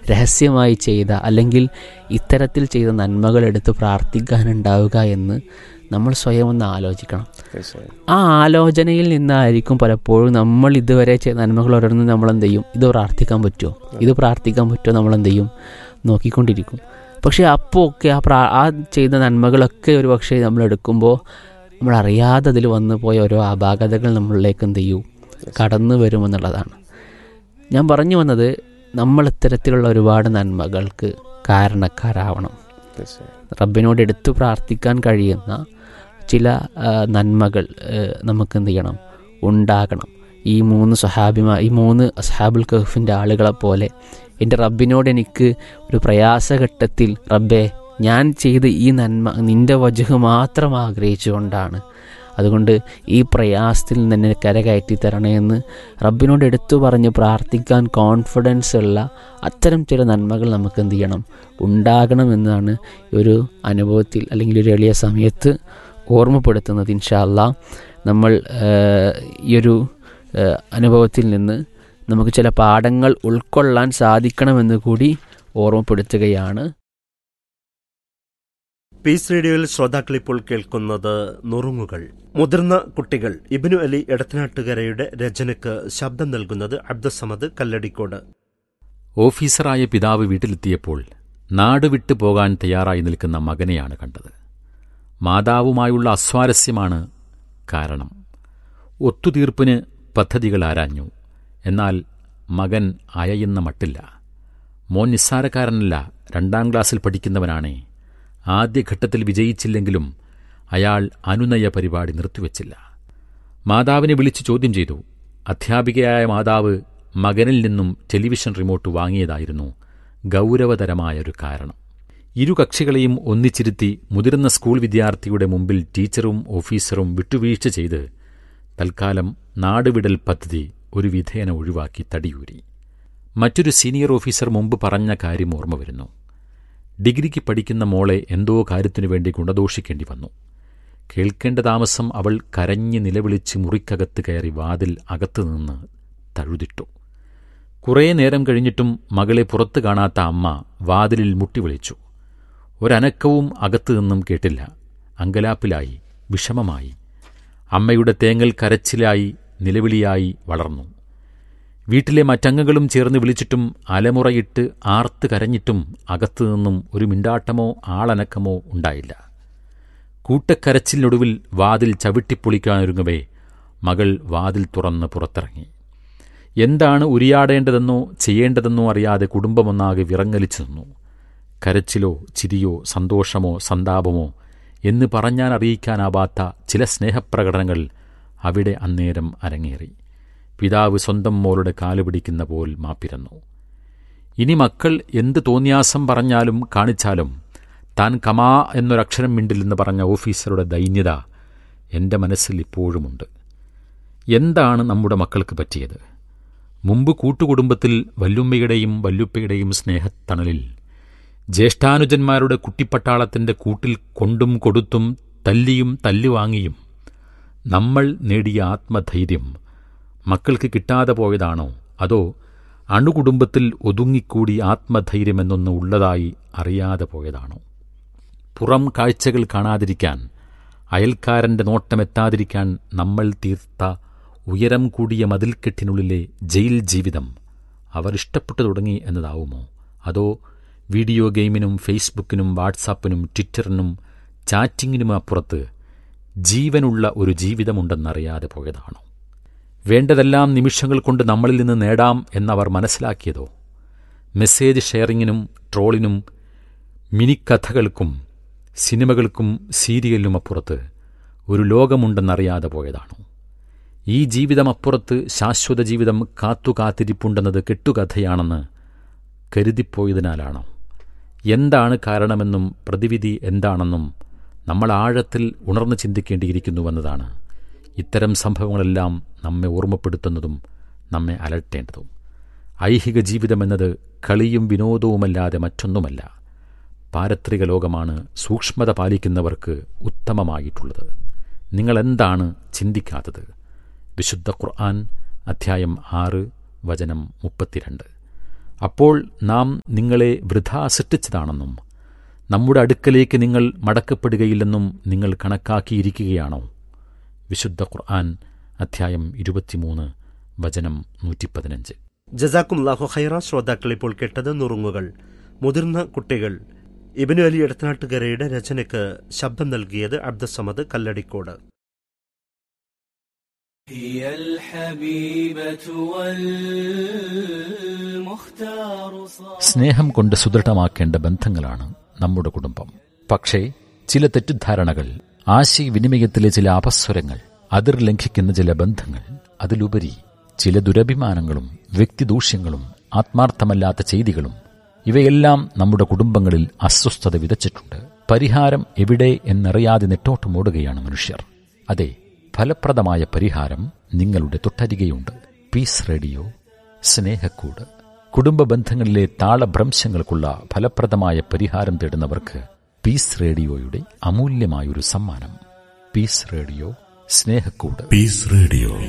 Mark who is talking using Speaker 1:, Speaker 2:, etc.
Speaker 1: രഹസ്യമായി ചെയ്ത അല്ലെങ്കിൽ ഇത്തരത്തിൽ ചെയ്ത നന്മകൾ എടുത്ത് പ്രാർത്ഥിക്കാനുണ്ടാവുക എന്ന് നമ്മൾ സ്വയം ഒന്ന് ആലോചിക്കണം
Speaker 2: തീർച്ചയായും
Speaker 1: ആ ആലോചനയിൽ നിന്നായിരിക്കും പലപ്പോഴും നമ്മൾ ഇതുവരെ ചെയ്ത നന്മകൾ ഓരോന്നും നമ്മൾ എന്ത് ചെയ്യും ഇത് പ്രാർത്ഥിക്കാൻ പറ്റുമോ ഇത് പ്രാർത്ഥിക്കാൻ പറ്റുമോ നമ്മൾ എന്ത് ചെയ്യും നോക്കിക്കൊണ്ടിരിക്കും പക്ഷേ അപ്പോൾ ഒക്കെ ആ പ്രാ ആ ചെയ്ത നന്മകളൊക്കെ ഒരു പക്ഷേ നമ്മൾ എടുക്കുമ്പോൾ നമ്മൾ അറിയാതെ അതിൽ വന്നു പോയ ഓരോ അപാകതകൾ നമ്മളിലേക്ക് എന്ത് ചെയ്യും കടന്നു വരുമെന്നുള്ളതാണ് ഞാൻ പറഞ്ഞു വന്നത് നമ്മൾ ഇത്തരത്തിലുള്ള ഒരുപാട് നന്മകൾക്ക് കാരണക്കാരാവണം
Speaker 2: തീർച്ചയായും
Speaker 1: റബ്ബിനോട് എടുത്തു പ്രാർത്ഥിക്കാൻ കഴിയുന്ന ചില ആ, നന്മകൾ ആ, നമുക്ക് എന്ത് ചെയ്യണം ഉണ്ടാകണം ഈ മൂന്ന് സഹാബിമാ ഈ മൂന്ന് അസ്ഹാബുൽ കഹഫിൻ്റെ ആളുകളെ പോലെ എൻ്റെ റബ്ബിനോട് എനിക്ക് ഒരു പ്രയാസഘട്ടത്തിൽ റബ്ബെ ഞാൻ ചെയ്ത ഈ നന്മ നിൻ്റെ വജുഹ് മാത്രം ആഗ്രഹിച്ചുകൊണ്ടാണ് അതുകൊണ്ട് ഈ പ്രയാസത്തിൽ നിന്ന് എന്നെ കരകയറ്റി തരണേ എന്ന് റബ്ബിനോട് എടുത്തു പറഞ്ഞ് പ്രാർത്ഥിക്കാൻ കോൺഫിഡൻസ് ഉള്ള അത്തരം ചില നന്മകൾ നമുക്ക് എന്ത് ചെയ്യണം ഉണ്ടാകണമെന്നാണ് ഒരു അനുഭവത്തിൽ അല്ലെങ്കിൽ ഒരു എളിയ സമയത്ത് ഓർമ്മപ്പെടുത്തുന്നത് ഇൻഷാല്ല നമ്മൾ ആ, ഈ ഒരു ആ, അനുഭവത്തിൽ നിന്ന് നമുക്ക് ചില പാഠങ്ങൾ ഉൾക്കൊള്ളാൻ സാധിക്കണമെന്ന് കൂടി ഓർമ്മപ്പെടുത്തുകയാണ്
Speaker 3: പീസ് റേഡിയോയിൽ ശ്രോതാക്കൾ ഇപ്പോൾ കേൾക്കുന്നത് നുറുങ്ങുകൾ മുതിർന്ന കുട്ടികൾ ഇബിനു അലി എടത്തനാട്ടുകരയുടെ രചനയ്ക്ക് ശബ്ദം നൽകുന്നത് അബ്ദുസമദ് കല്ലടിക്കോട്
Speaker 4: ഓഫീസറായ പിതാവ് വീട്ടിലെത്തിയപ്പോൾ നാട് വിട്ടു പോകാൻ തയ്യാറായി നിൽക്കുന്ന മകനെയാണ് കണ്ടത് മാതാവുമായുള്ള അസ്വാരസ്യമാണ് കാരണം ഒത്തുതീർപ്പിന് പദ്ധതികൾ ആരാഞ്ഞു എന്നാൽ മകൻ അയയുന്ന മട്ടില്ല മോൻ നിസ്സാരക്കാരനല്ല രണ്ടാം ക്ലാസ്സിൽ പഠിക്കുന്നവനാണേ ആദ്യഘട്ടത്തിൽ വിജയിച്ചില്ലെങ്കിലും അയാൾ അനുനയ പരിപാടി നിർത്തിവച്ചില്ല മാതാവിനെ വിളിച്ചു ചോദ്യം ചെയ്തു അധ്യാപികയായ മാതാവ് മകനിൽ നിന്നും ടെലിവിഷൻ റിമോട്ട് വാങ്ങിയതായിരുന്നു ഗൗരവതരമായൊരു കാരണം ഇരു കക്ഷികളെയും ഒന്നിച്ചിരുത്തി മുതിർന്ന സ്കൂൾ വിദ്യാർത്ഥിയുടെ മുമ്പിൽ ടീച്ചറും ഓഫീസറും വിട്ടുവീഴ്ച ചെയ്ത് തൽക്കാലം നാടുവിടൽ പദ്ധതി ഒരു വിധേന ഒഴിവാക്കി തടിയൂരി മറ്റൊരു സീനിയർ ഓഫീസർ മുമ്പ് പറഞ്ഞ കാര്യം ഓർമ്മ വരുന്നു ഡിഗ്രിക്ക് പഠിക്കുന്ന മോളെ എന്തോ കാര്യത്തിനു വേണ്ടി ഗുണദോഷിക്കേണ്ടി വന്നു കേൾക്കേണ്ട താമസം അവൾ കരഞ്ഞ് നിലവിളിച്ച് മുറിക്കകത്ത് കയറി വാതിൽ അകത്തുനിന്ന് തഴുതിട്ടു കുറേ നേരം കഴിഞ്ഞിട്ടും മകളെ പുറത്തു കാണാത്ത അമ്മ വാതിലിൽ മുട്ടിവിളിച്ചു ഒരനക്കവും അകത്തുനിന്നും കേട്ടില്ല അങ്കലാപ്പിലായി വിഷമമായി അമ്മയുടെ തേങ്ങൽ കരച്ചിലായി നിലവിളിയായി വളർന്നു വീട്ടിലെ മറ്റംഗങ്ങളും ചേർന്ന് വിളിച്ചിട്ടും അലമുറയിട്ട് ആർത്ത് കരഞ്ഞിട്ടും അകത്തുനിന്നും ഒരു മിണ്ടാട്ടമോ ആളനക്കമോ ഉണ്ടായില്ല കൂട്ടക്കരച്ചിലിനൊടുവിൽ വാതിൽ ചവിട്ടിപ്പൊളിക്കാനൊരുങ്ങവേ മകൾ വാതിൽ തുറന്ന് പുറത്തിറങ്ങി എന്താണ് ഉരിയാടേണ്ടതെന്നോ ചെയ്യേണ്ടതെന്നോ അറിയാതെ കുടുംബമൊന്നാകെ വിറങ്ങലിച്ചു നിന്നു കരച്ചിലോ ചിരിയോ സന്തോഷമോ സന്താപമോ എന്ന് പറഞ്ഞാൻ അറിയിക്കാനാവാത്ത ചില സ്നേഹപ്രകടനങ്ങൾ അവിടെ അന്നേരം അരങ്ങേറി പിതാവ് സ്വന്തം മോളുടെ കാല് പിടിക്കുന്ന പോൽ മാപ്പിരന്നു ഇനി മക്കൾ എന്ത് തോന്നിയാസം പറഞ്ഞാലും കാണിച്ചാലും താൻ കമാ എന്നൊരക്ഷരം മിണ്ടില്ലെന്ന് പറഞ്ഞ ഓഫീസറുടെ ദൈന്യത എന്റെ മനസ്സിൽ ഇപ്പോഴുമുണ്ട് എന്താണ് നമ്മുടെ മക്കൾക്ക് പറ്റിയത് മുമ്പ് കൂട്ടുകുടുംബത്തിൽ വല്ലുമ്മയുടെയും വല്ലുപ്പയുടെയും സ്നേഹത്തണലിൽ ജ്യേഷ്ഠാനുജന്മാരുടെ കുട്ടിപ്പട്ടാളത്തിന്റെ കൂട്ടിൽ കൊണ്ടും കൊടുത്തും തല്ലിയും തല്ലുവാങ്ങിയും നമ്മൾ നേടിയ ആത്മധൈര്യം മക്കൾക്ക് കിട്ടാതെ പോയതാണോ അതോ അണുകുടുംബത്തിൽ ഒതുങ്ങിക്കൂടി ആത്മധൈര്യമെന്നൊന്ന് ഉള്ളതായി അറിയാതെ പോയതാണോ പുറം കാഴ്ചകൾ കാണാതിരിക്കാൻ അയൽക്കാരന്റെ നോട്ടമെത്താതിരിക്കാൻ നമ്മൾ തീർത്ത ഉയരം കൂടിയ മതിൽക്കെട്ടിനുള്ളിലെ ജയിൽ ജീവിതം അവർ ഇഷ്ടപ്പെട്ടു തുടങ്ങി എന്നതാവുമോ അതോ വീഡിയോ ഗെയിമിനും ഫേസ്ബുക്കിനും വാട്സാപ്പിനും ട്വിറ്ററിനും ചാറ്റിങ്ങിനും അപ്പുറത്ത് ജീവനുള്ള ഒരു ജീവിതമുണ്ടെന്നറിയാതെ പോയതാണോ വേണ്ടതെല്ലാം നിമിഷങ്ങൾ കൊണ്ട് നമ്മളിൽ നിന്ന് നേടാം എന്നവർ മനസ്സിലാക്കിയതോ മെസ്സേജ് ഷെയറിങ്ങിനും ട്രോളിനും മിനിക്കഥകൾക്കും സിനിമകൾക്കും സീരിയലിനും അപ്പുറത്ത് ഒരു ലോകമുണ്ടെന്നറിയാതെ പോയതാണോ ഈ ജീവിതമപ്പുറത്ത് ശാശ്വത ജീവിതം കാത്തു കാത്തിരിപ്പുണ്ടെന്നത് കെട്ടുകഥയാണെന്ന് കരുതിപ്പോയതിനാലാണോ എന്താണ് കാരണമെന്നും പ്രതിവിധി എന്താണെന്നും നമ്മൾ ആഴത്തിൽ ഉണർന്നു ചിന്തിക്കേണ്ടിയിരിക്കുന്നുവെന്നതാണ് ഇത്തരം സംഭവങ്ങളെല്ലാം നമ്മെ ഓർമ്മപ്പെടുത്തുന്നതും നമ്മെ അലട്ടേണ്ടതും ഐഹിക ജീവിതമെന്നത് കളിയും വിനോദവുമല്ലാതെ മറ്റൊന്നുമല്ല പാരത്രിക ലോകമാണ് സൂക്ഷ്മത പാലിക്കുന്നവർക്ക് ഉത്തമമായിട്ടുള്ളത് നിങ്ങളെന്താണ് ചിന്തിക്കാത്തത് വിശുദ്ധ ഖുർആൻ അധ്യായം ആറ് വചനം മുപ്പത്തിരണ്ട് അപ്പോൾ നാം നിങ്ങളെ വൃഥാ സൃഷ്ടിച്ചതാണെന്നും നമ്മുടെ അടുക്കലേക്ക് നിങ്ങൾ മടക്കപ്പെടുകയില്ലെന്നും നിങ്ങൾ കണക്കാക്കിയിരിക്കുകയാണോ വിശുദ്ധ ഖുർആൻ അധ്യായം ഇരുപത്തിമൂന്ന് വചനം നൂറ്റിപ്പതിനഞ്ച്
Speaker 3: ജസാക്കും ലാഹു ഹൈറ ശ്രോതാക്കൾ ഇപ്പോൾ കേട്ടത് നുറുങ്ങുകൾ മുതിർന്ന കുട്ടികൾ ഇബിനു അലി എടത്തനാട്ടുകരയുടെ രചനയ്ക്ക് ശബ്ദം നൽകിയത് അബ്ദുസമദ് കല്ലടിക്കോട്
Speaker 2: هي الحبيبة والمختار صار
Speaker 4: സ്നേഹം കൊണ്ട് സുദൃഢമാക്കേണ്ട ബന്ധങ്ങളാണ് നമ്മുടെ കുടുംബം പക്ഷേ ചില തെറ്റിദ്ധാരണകൾ ആശയവിനിമയത്തിലെ ചില അപസ്വരങ്ങൾ അതിർ ലംഘിക്കുന്ന ചില ബന്ധങ്ങൾ അതിലുപരി ചില ദുരഭിമാനങ്ങളും വ്യക്തിദൂഷ്യങ്ങളും ആത്മാർത്ഥമല്ലാത്ത ചെയ്തികളും ഇവയെല്ലാം നമ്മുടെ കുടുംബങ്ങളിൽ അസ്വസ്ഥത വിതച്ചിട്ടുണ്ട് പരിഹാരം എവിടെ എന്നറിയാതെ നെട്ടോട്ടമോടുകയാണ് മനുഷ്യർ അതെ ഫലപ്രദമായ പരിഹാരം നിങ്ങളുടെ തൊട്ടരികെയുണ്ട് പീസ് റേഡിയോ സ്നേഹക്കൂട് കുടുംബ ബന്ധങ്ങളിലെ താളഭ്രംശങ്ങൾക്കുള്ള ഫലപ്രദമായ പരിഹാരം തേടുന്നവർക്ക് പീസ് റേഡിയോയുടെ അമൂല്യമായൊരു സമ്മാനം പീസ് റേഡിയോ സ്നേഹക്കൂട്
Speaker 5: Peace Radio.